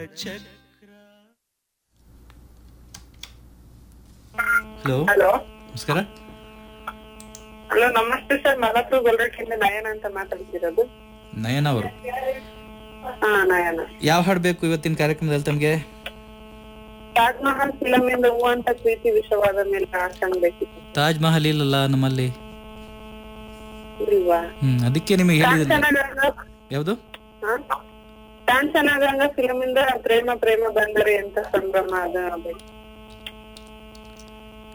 hello hello ನಮಸ್ಕಾರ hello ನಮಸ್ತೆ sir Malapura ಗೊಲ್ರಟ್ಟಿಂದ ನಯನ ಅಂತ ಮಾತಾಡ್ತಿರೋದು ನಯನ ಅವರು ಹಾ ನಯನ ಯಾವ ಹಾಡು ಬೇಕು ಇವತ್ತಿನ ಕಾರ್ಯಕ್ರಮದಲ್ಲಿ ತಮಗೆ ತಾಜ್ ಮಹಲ್ ಫಿಲಮ್ ಇಂದ ಹೂ ಅಂತ ಪ್ರೀತಿ ವಿಷವಾದ ಮೇಲೆ ಹಾಡ್ಸಂಗ್ ಬೇಕಿತ್ತು ತಾಜ್ ಮಹಲ್ ಇಲ್ಲಲ್ಲ ನಮ್ಮಲ್ಲಿ ಇಲ್ವಾ ಹ್ಮ್ ಅದಕ್ಕೆ ನಿಮಗೆ ಹೇಳಿದ್ರೆ ಕಾಂಚನಗಂಗ ಯಾವುದು ಕಾಂಚನಗಂಗ ಫಿಲಮ್ ಇಂದ ಪ್ರೇಮ ಪ್ರೇಮ ಬಂದರೆ ಅಂತ ಸಂಭ್ರಮ ಅದ ಬೇಕು